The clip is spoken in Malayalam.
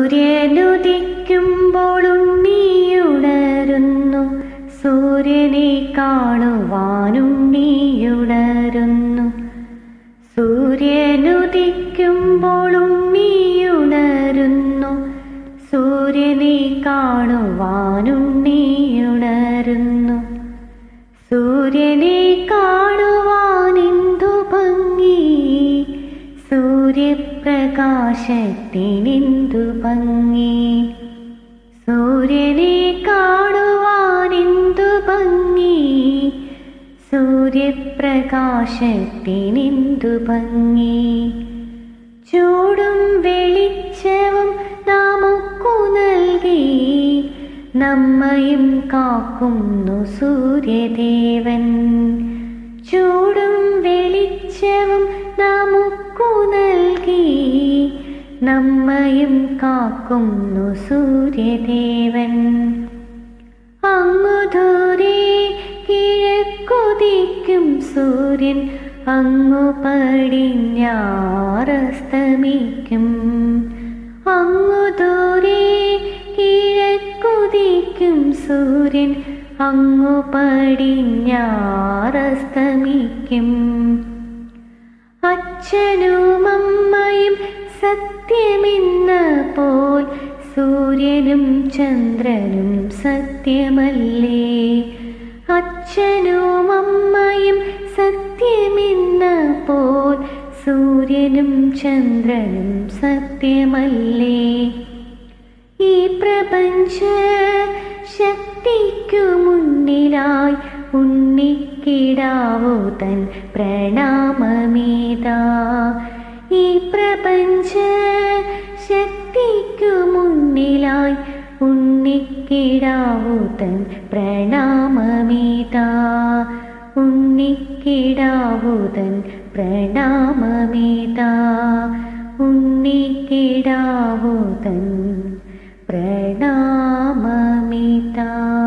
സൂര്യനുദിക്കുമ്പോൾ ഉണ്ണിയുണരുന്നു സൂര്യനെ കാണുവാനുണ്ണിയുണരുന്നു സൂര്യനുദിക്കുമ്പോൾ ഉണ്ണിയുണരുന്നു സൂര്യനെ കാണുവാനുണ്ണിയുണരുന്നു സൂര്യനെ കാണുവാനെന്തു ഭംഗി സൂര്യപ്രകാശത്തിനെന്തു ഭംഗി സൂര്യനെ കാണുവാനെന്തു ഭംഗി സൂര്യപ്രകാശത്തിനെന്തു ഭംഗി ചൂടും വെളിച്ചവും നമുക്കു നൽകി നമ്മയും കാക്കുന്നു സൂര്യദേവൻ ചൂടും വെളിച്ചവും നമുക്കു നൽകി നമ്മയും കാക്കുന്നു സൂര്യദേവൻ അങ്ങു ദൂരെ കിഴക്കുതിക്കും സൂര്യൻ അങ്ങു പടിഞ്ഞാറസ്തമിക്കും അങ്ങു ദൂരെ കിഴക്കുതിക്കും സൂര്യൻ അങ്ങു പടിഞ്ഞാറസ്തമിക്കും അച്ഛനും അമ്മയും സത്യമെന്ന പോൽ സൂര്യനും ചന്ദ്രനും സത്യമല്ലേ അച്ഛനും അമ്മയും സത്യമെന്ന പോൽ സൂര്യനും ചന്ദ്രനും സത്യമല്ലേ ഈ പ്രപഞ്ച ശക്തിക്കു മുന്നിലായി ഉണ്ണിക്കിടാവു തൻ പ്രണാമമീതാ ഈ പ്രപഞ്ച ശക്തിക്കു മുന്നിലായി ഉണ്ണിക്കിടാവു തൻ പ്രണാമമീതാ ഉണ്ണിക്കിടാവു തൻ പ്രണാമമീതാ ഉണ്ണിക്കിടാവു തൻ പ്രണാമമിതാ